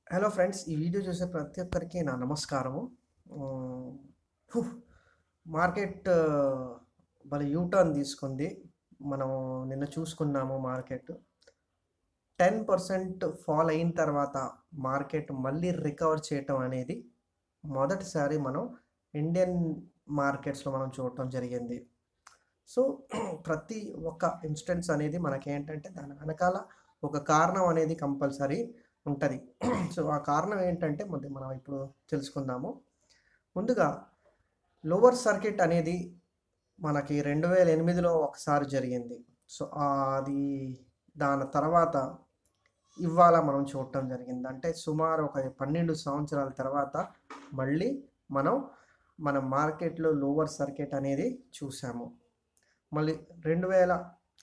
hello friends ఈ video చూసే ప్రతి ఒక్కరికి నా నమస్కారము ఉమ్, హు, మార్కెట్ భలే యూటర్న్ తీసుకుంది మనం నిన్న చూసుకున్నాము మార్కెట్ టెన్ పర్సెంట్ ఫాల్ అయిన తర్వాత మార్కెట్ మళ్ళీ రికవర్ చేయటం అనేది మొదటిసారి మనం ఇండియన్ మార్కెట్స్లో మనం చూడటం జరిగింది సో ప్రతి ఒక్క ఇన్స్టెన్స్ అనేది మనకేంటంటే దాని వెనకాల ఒక కారణం అనేది కంపల్సరీ ఉంటుంది సో ఆ కారణం ఏంటంటే మరి మనం ఇప్పుడు తెలుసుకుందాము ముందుగా లోవర్ సర్కిట్ అనేది మనకి రెండు వేల ఎనిమిదిలో ఒకసారి జరిగింది సో అది దాని తర్వాత ఇవాళ మనం చూడటం జరిగింది అంటే సుమారు ఒక పన్నెండు సంవత్సరాల తర్వాత మళ్ళీ మనం మన మార్కెట్లో లోవర్ సర్కిట్ అనేది చూసాము మళ్ళీ రెండు వేల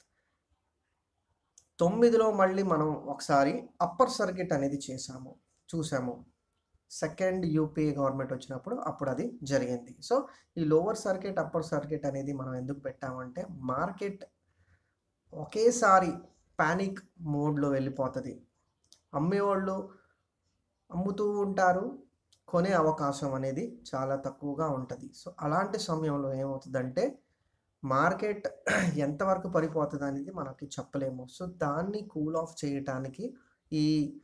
తొమ్మిదిలో మళ్ళీ మనం ఒకసారి అప్పర్ సర్కిట్ అనేది చేసాము చూసాము సెకండ్ యూపీఏ గవర్నమెంట్ వచ్చినప్పుడు అప్పుడు అది జరిగింది సో ఈ లోవర్ సర్కిట్ అప్పర్ సర్కిట్ అనేది మనం ఎందుకు పెట్టామంటే మార్కెట్ ఒకేసారి ప్యానిక్ మోడ్లో వెళ్ళిపోతుంది అమ్మేవాళ్ళు అమ్ముతూ ఉంటారు కొనే అవకాశం అనేది చాలా తక్కువగా ఉంటుంది సో అలాంటి సమయంలో ఏమవుతుందంటే మార్కెట్ ఎంతవరకు పడిపోతుంది అనేది మనకి చెప్పలేము సో దాన్ని కూల్ ఆఫ్ చేయటానికి ఈ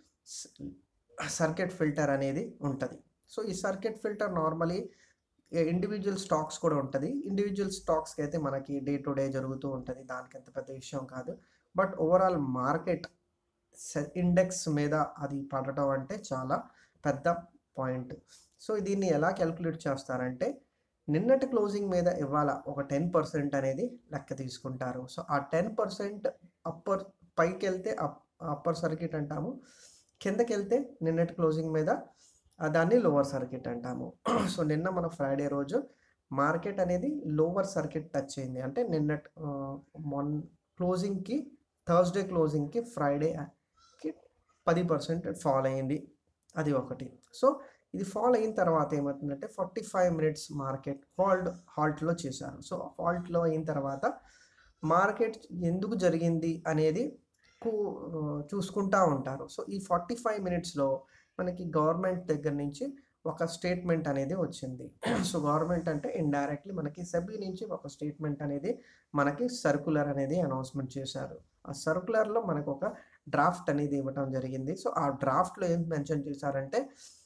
సర్కిట్ ఫిల్టర్ అనేది ఉంటుంది సో ఈ circuit filter normally individual stocks కూడా ఉంటుంది ఇండివిజువల్ స్టాక్స్కి అయితే మనకి డే టు డే జరుగుతూ ఉంటుంది దానికి ఎంత పెద్ద విషయం కాదు బట్ ఓవరాల్ మార్కెట్ ఇండెక్స్ మీద అది పడటం అంటే చాలా పెద్ద పాయింట్ సో దీన్ని ఎలా క్యాలిక్యులేట్ చేస్తారంటే నిన్నటి క్లోజింగ్ మీద ఇవాళ ఒక టెన్ పర్సెంట్ అనేది లెక్క తీసుకుంటారు సో ఆ టెన్ పర్సెంట్ అప్పర్ పైకి వెళ్తే అప్పర్ సర్కిట్ అంటాము కిందకి వెళ్తే నిన్నటి క్లోజింగ్ మీద ఆ దాన్ని లోవర్ సర్కిట్ అంటాము సో నిన్న మన ఫ్రైడే రోజు మార్కెట్ అనేది లోవర్ సర్కిట్ టచ్ అయింది అంటే నిన్నటి మొన్ క్లోజింగ్కి థర్స్డే క్లోజింగ్కి ఫ్రైడేకి పది పర్సెంట్ ఫాల్ అయింది అది ఒకటి సో ఇది ఫాల్ అయిన తర్వాత ఏమవుతుందంటే forty five minutes market halt హాల్ట్లో చేశారు సో హాల్ట్లో అయిన తర్వాత మార్కెట్ ఎందుకు జరిగింది అనేది కు- చూసుకుంటా ఉంటారు సో ఈ ఫార్టీ ఫైవ్ మినిట్స్లో మనకి గవర్నమెంట్ దగ్గర నుంచి ఒక స్టేట్మెంట్ అనేది వచ్చింది సో గవర్నమెంట్ అంటే ఇండైరెక్ట్లీ మనకి సెబీ నుంచి ఒక స్టేట్మెంట్ అనేది మనకి సర్కులర్ అనేది అనౌన్స్మెంట్ చేశారు ఆ సర్కులర్లో మనకు ఒక డ్రాఫ్ట్ అనేది ఇవ్వటం జరిగింది సో ఆ డ్రాఫ్ట్లో ఏం మెన్షన్ చేశారంటే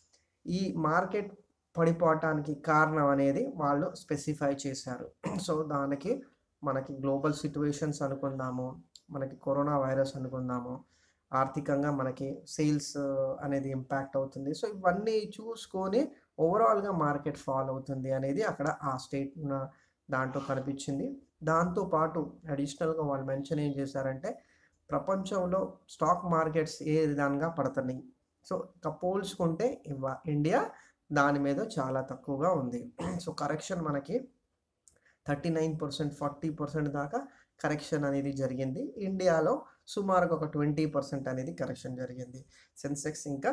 ఈ మార్కెట్ పడిపోవటానికి కారణం అనేది వాళ్ళు స్పెసిఫై చేశారు సో దానికి మనకి గ్లోబల్ సిచ్యువేషన్స్ అనుకుందాము మనకి కరోనా వైరస్ అనుకుందాము ఆర్థికంగా మనకి సేల్స్ అనేది ఇంపాక్ట్ అవుతుంది సో ఇవన్నీ చూసుకొని ఓవరాల్గా మార్కెట్ ఫాల్ అవుతుంది అనేది అక్కడ ఆ స్టేట్ దాంట్లో కనిపించింది దాంతోపాటు అడిషనల్గా వాళ్ళు మెన్షన్ ఏం చేశారంటే ప్రపంచంలో స్టాక్ మార్కెట్స్ ఏ విధంగా పడుతున్నాయి సో ఇక పోల్చుకుంటే ఇవ ఇండియా దాని మీద చాలా తక్కువగా ఉంది సో కరెక్షన్ మనకి thirty nine percent forty percent దాకా కరెక్షన్ అనేది జరిగింది ఇండియాలో సుమారుగా ఒక ట్వంటీ పర్సెంట్ అనేది కరెక్షన్ జరిగింది సెన్సెక్స్ ఇంకా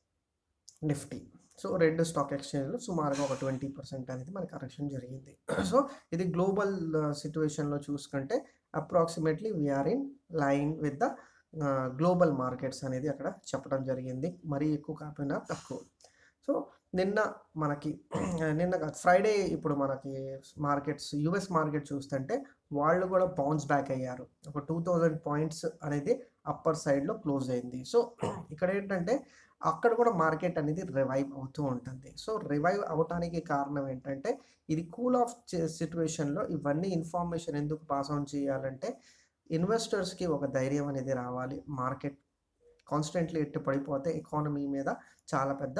నిఫ్టీ సో రెండు స్టాక్ ఎక్స్చేంజ్లో సుమారుగా ఒక ట్వంటీ పర్సెంట్ అనేది మన కరెక్షన్ జరిగింది సో ఇది గ్లోబల్ సిచ్యువేషన్లో చూసుకుంటే approximately we are in line with the global markets అనేది అక్కడ చెప్పడం జరిగింది మరీ ఎక్కువ కాకపోయినా తక్కువ సో నిన్న మనకి నిన్న ఫ్రైడే ఇప్పుడు మనకి మార్కెట్స్ యుఎస్ మార్కెట్ చూస్తుంటే వాళ్ళు కూడా బౌన్స్ బ్యాక్ అయ్యారు ఒక టూ థౌజండ్ పాయింట్స్ అనేది అప్పర్ సైడ్లో క్లోజ్ అయింది సో ఇక్కడ ఏంటంటే అక్కడ కూడా మార్కెట్ అనేది రివైవ్ అవుతూ ఉంటుంది సో రివైవ్ అవటానికి కారణం ఏంటంటే ఇది కూల్ ఆఫ్ సిచ్యువేషన్లో ఇవన్నీ ఇన్ఫర్మేషన్ ఎందుకు పాస్ ఆన్ చేయాలంటే ఇన్వెస్టర్స్కి ఒక ధైర్యం అనేది రావాలి మార్కెట్ కాన్స్టెంట్లీ ఎట్టు పడిపోతే ఎకానమీ మీద చాలా పెద్ద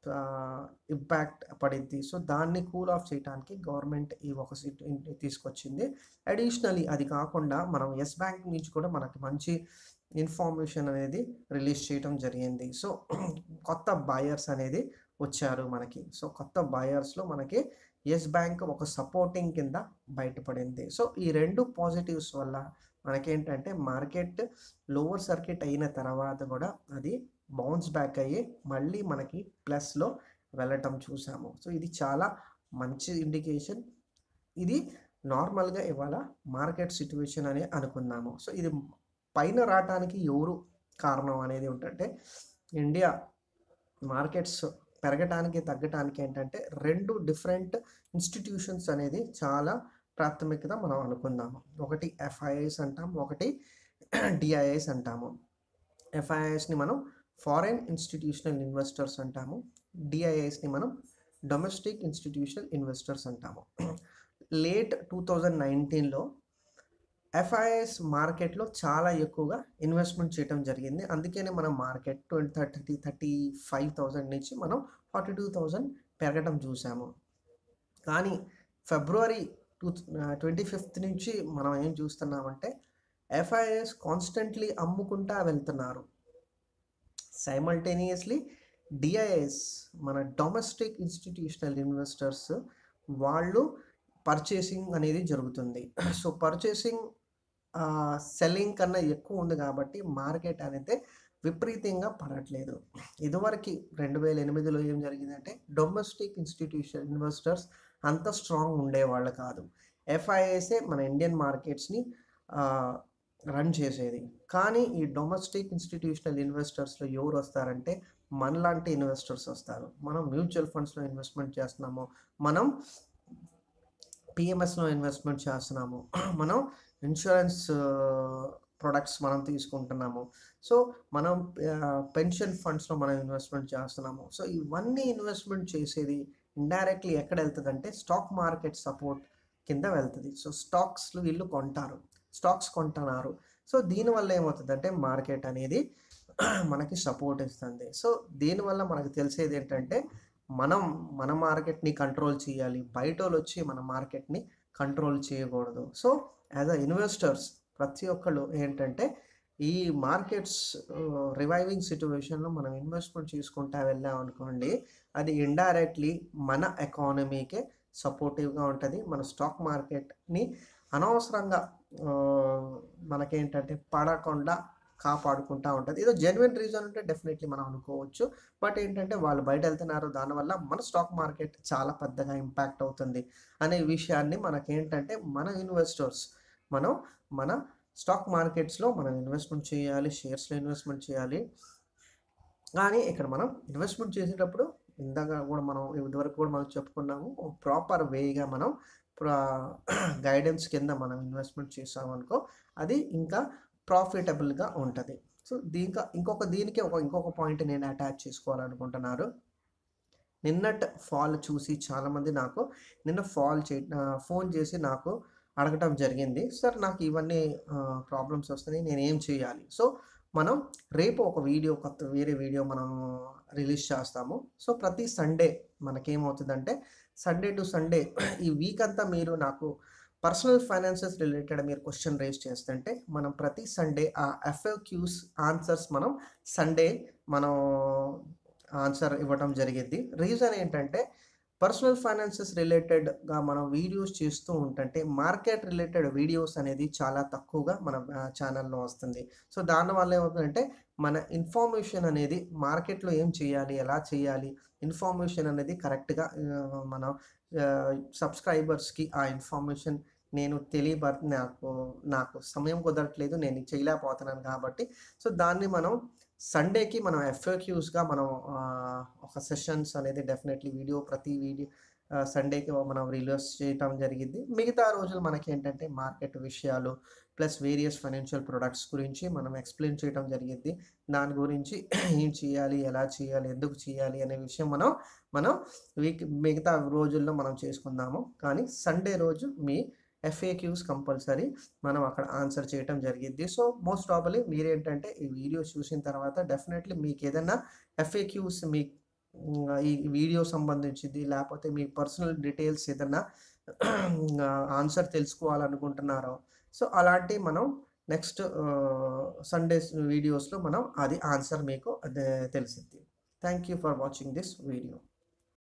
ఇంపాక్ట్ పడింది సో దాన్ని కూల్ ఆఫ్ చేయడానికి గవర్నమెంట్ ఈ ఒక సీట్ తీసుకొచ్చింది అడిషనలీ అది కాకుండా మనం ఎస్ బ్యాంక్ నుంచి కూడా మనకి మంచి ఇన్ఫర్మేషన్ అనేది రిలీజ్ చేయడం జరిగింది సో కొత్త బయర్స్ అనేది వచ్చారు మనకి సో కొత్త బయర్స్లో మనకి ఎస్ బ్యాంక్ ఒక సపోర్టింగ్ కింద బయటపడింది సో ఈ రెండు పాజిటివ్స్ వల్ల మనకేంటంటే మార్కెట్ లోవర్ సర్కిట్ అయిన తర్వాత కూడా అది బౌన్స్ బ్యాక్ అయ్యి మళ్ళీ మనకి ప్లస్లో వెళ్ళటం చూసాము సో ఇది చాలా మంచి ఇండికేషన్ ఇది నార్మల్గా ఇవాళ మార్కెట్ సిచ్యువేషన్ అని అనుకున్నాము సో ఇది పైన రావటానికి ఎవరు కారణం అనేది ఉంటుంటే ఇండియా మార్కెట్స్ పెరగటానికి తగ్గటానికి ఏంటంటే రెండు డిఫరెంట్ ఇన్స్టిట్యూషన్స్ అనేది చాలా ప్రాథమికత మనం అనుకుందాము ఒకటి ఎఫ్ఐఐస్ అంటాం ఒకటి డిఐఐస్ అంటాము ఎఫ్ఐఐస్ని మనం ఫారెన్ ఇన్స్టిట్యూషనల్ ఇన్వెస్టర్స్ అంటాము డిఐఐస్ని మనం డొమెస్టిక్ ఇన్స్టిట్యూషనల్ ఇన్వెస్టర్స్ అంటాము లేట్ టూ థౌజండ్ నైన్టీన్లో ఎఫ్ఐఎస్ మార్కెట్లో చాలా ఎక్కువగా ఇన్వెస్ట్మెంట్ చేయడం జరిగింది అందుకనే మనం market twenty thirty thirty five thousand నుంచి మనం ఫార్టీ టూ థౌజండ్ పెరగడం చూసాము కానీ ఫిబ్రవరి టూ ట్వంటీ ఫిఫ్త్ నుంచి మనం ఏం చూస్తున్నామంటే ఎఫ్ఐఎస్ కాన్స్టెంట్లీ అమ్ముకుంటా వెళ్తున్నారు సైమల్టేనియస్లీ డిఐఎస్ మన డొమెస్టిక్ ఇన్స్టిట్యూషనల్ ఇన్వెస్టర్స్ వాళ్ళు పర్చేసింగ్ అనేది జరుగుతుంది సో పర్చేసింగ్ సెల్లింగ్ కన్నా ఎక్కువ ఉంది కాబట్టి మార్కెట్ అనేది విపరీతంగా పడట్లేదు ఇదివరకు రెండు వేల ఎనిమిదిలో ఏం జరిగిందంటే డొమెస్టిక్ ఇన్స్టిట్యూషన్ ఇన్వెస్టర్స్ అంత స్ట్రాంగ్ ఉండేవాళ్ళు కాదు ఎఫ్ఐఎస్ఏ మన ఇండియన్ మార్కెట్స్ని రన్ చేసేది కానీ ఈ డొమెస్టిక్ ఇన్స్టిట్యూషనల్ ఇన్వెస్టర్స్లో ఎవరు వస్తారంటే మనలాంటి ఇన్వెస్టర్స్ వస్తారు మనం మ్యూచువల్ ఫండ్స్లో ఇన్వెస్ట్మెంట్ చేస్తున్నాము మనం పిఎంఎస్లో ఇన్వెస్ట్మెంట్ చేస్తున్నాము మనం ఇన్సూరెన్స్ ప్రొడక్ట్స్ మనం తీసుకుంటున్నాము సో మనం పెన్షన్ ఫండ్స్లో మనం ఇన్వెస్ట్మెంట్ చేస్తున్నాము సో ఇవన్నీ ఇన్వెస్ట్మెంట్ చేసేది ఇండైరెక్ట్లీ ఎక్కడ వెళ్తుంది అంటే స్టాక్ మార్కెట్ సపోర్ట్ కింద వెళ్తుంది సో స్టాక్స్లు వీళ్ళు కొంటారు స్టాక్స్ కొంటున్నారు సో దీనివల్ల ఏమవుతుందంటే మార్కెట్ అనేది మనకి సపోర్ట్ ఇస్తుంది సో దీనివల్ల మనకు తెలిసేది ఏంటంటే మనం మన మార్కెట్ని కంట్రోల్ చేయాలి బయట వాళ్ళు వచ్చి మన మార్కెట్ని కంట్రోల్ చేయకూడదు సో యాజ్ అ ఇన్వెస్టర్స్ ప్రతి ఒక్కళ్ళు ఏంటంటే ఈ మార్కెట్స్ రివైవింగ్ సిచ్యువేషన్లో మనం ఇన్వెస్ట్మెంట్ చేసుకుంటా వెళ్ళాం అనుకోండి అది ఇండైరెక్ట్లీ మన ఎకానమీకే సపోర్టివ్గా ఉంటుంది మన స్టాక్ మార్కెట్ని అనవసరంగా మనకేంటంటే పడకుండా కాపాడుకుంటా ఉంటుంది ఏదో జెన్యున్ రీజన్ ఉంటే డెఫినెట్లీ మనం అనుకోవచ్చు బట్ ఏంటంటే వాళ్ళు బయట వెళ్తున్నారు దానివల్ల మన స్టాక్ మార్కెట్ చాలా పెద్దగా ఇంపాక్ట్ అవుతుంది అనే విషయాన్ని మనకేంటంటే మన ఇన్వెస్టర్స్ మనం మన స్టాక్ మార్కెట్స్లో మనం ఇన్వెస్ట్మెంట్ చేయాలి షేర్స్లో ఇన్వెస్ట్మెంట్ చేయాలి కానీ ఇక్కడ మనం ఇన్వెస్ట్మెంట్ చేసేటప్పుడు ఇందాక కూడా మనం ఇదివరకు కూడా మనం చెప్పుకున్నాము ప్రాపర్ వేగా మనం గైడెన్స్ కింద మనం ఇన్వెస్ట్మెంట్ చేసామనుకో అది ఇంకా ప్రాఫిటబుల్గా ఉంటుంది సో దీనికి ఇంకొక దీనికి ఒక ఇంకొక పాయింట్ నేను అటాచ్ చేసుకోవాలనుకుంటున్నారు నిన్నట్ ఫాల్ చూసి చాలామంది నాకు నిన్న ఫాల్ చే ఫోన్ చేసి నాకు అడగటం జరిగింది సార్ నాకు ఇవన్నీ ప్రాబ్లమ్స్ వస్తున్నాయి నేను ఏం చేయాలి సో మనం రేపు ఒక వీడియో కొత్త వేరే వీడియో మనం రిలీజ్ చేస్తాము సో ప్రతి సండే మనకేమవుతుందంటే సండే టు సండే ఈ వీక్ అంతా మీరు నాకు పర్సనల్ ఫైనాన్సెస్ రిలేటెడ్ మీరు క్వశ్చన్ రేస్ చేస్తుంటే మనం ప్రతి సండే ఆ ఎఫ్ఎక్యూస్ ఆన్సర్స్ మనం సండే మనం ఆన్సర్ ఇవ్వడం జరిగింది రీజన్ ఏంటంటే పర్సనల్ ఫైనాన్సెస్ రిలేటెడ్గా మనం వీడియోస్ చేస్తూ ఉంటుంటే మార్కెట్ రిలేటెడ్ వీడియోస్ అనేది చాలా తక్కువగా మన ఛానల్లో వస్తుంది సో దానివల్ల ఏమవుతుందంటే మన ఇన్ఫర్మేషన్ అనేది మార్కెట్లో ఏం చేయాలి ఎలా చేయాలి ఇన్ఫర్మేషన్ అనేది కరెక్ట్గా మన సబ్స్క్రైబర్స్కి ఆ ఇన్ఫర్మేషన్ నేను తెలియబ నాకు నాకు సమయం కుదరట్లేదు నేను చేయలేకపోతున్నాను కాబట్టి సో దాన్ని మనం సండేకి మనం ఎఫ్ఏక్యూస్గా మనం ఒక సెషన్స్ అనేది డెఫినెట్లీ వీడియో ప్రతి వీడియో సండేకి మనం రిలీజ్ చేయటం జరిగింది మిగతా రోజులు మనకి ఏంటంటే మార్కెట్ విషయాలు ప్లస్ వేరియస్ ఫైనాన్షియల్ ప్రొడక్ట్స్ గురించి మనం ఎక్స్ప్లెయిన్ చేయడం జరిగింది దాని గురించి ఏం చేయాలి ఎలా చేయాలి ఎందుకు చేయాలి అనే విషయం మనం మనం వీక్ మిగతా రోజుల్లో మనం చేసుకుందాము కానీ సండే రోజు మీ ఎఫ్ఏక్యూస్ కంపల్సరీ మనం అక్కడ ఆన్సర్ చేయటం జరిగింది సో మోస్ట్ ప్రాబలీ మీరేంటంటే ఈ వీడియో చూసిన తర్వాత డెఫినెట్లీ మీకు ఏదైనా ఎఫ్ఏక్యూస్ మీ ఈ వీడియో సంబంధించింది లేకపోతే మీ పర్సనల్ డీటెయిల్స్ ఏదైనా ఆన్సర్ తెలుసుకోవాలనుకుంటున్నారో సో అలాంటి మనం నెక్స్ట్ సండేస్ వీడియోస్లో మనం అది ఆన్సర్ మీకు అదే తెలిసింది thank you for watching this video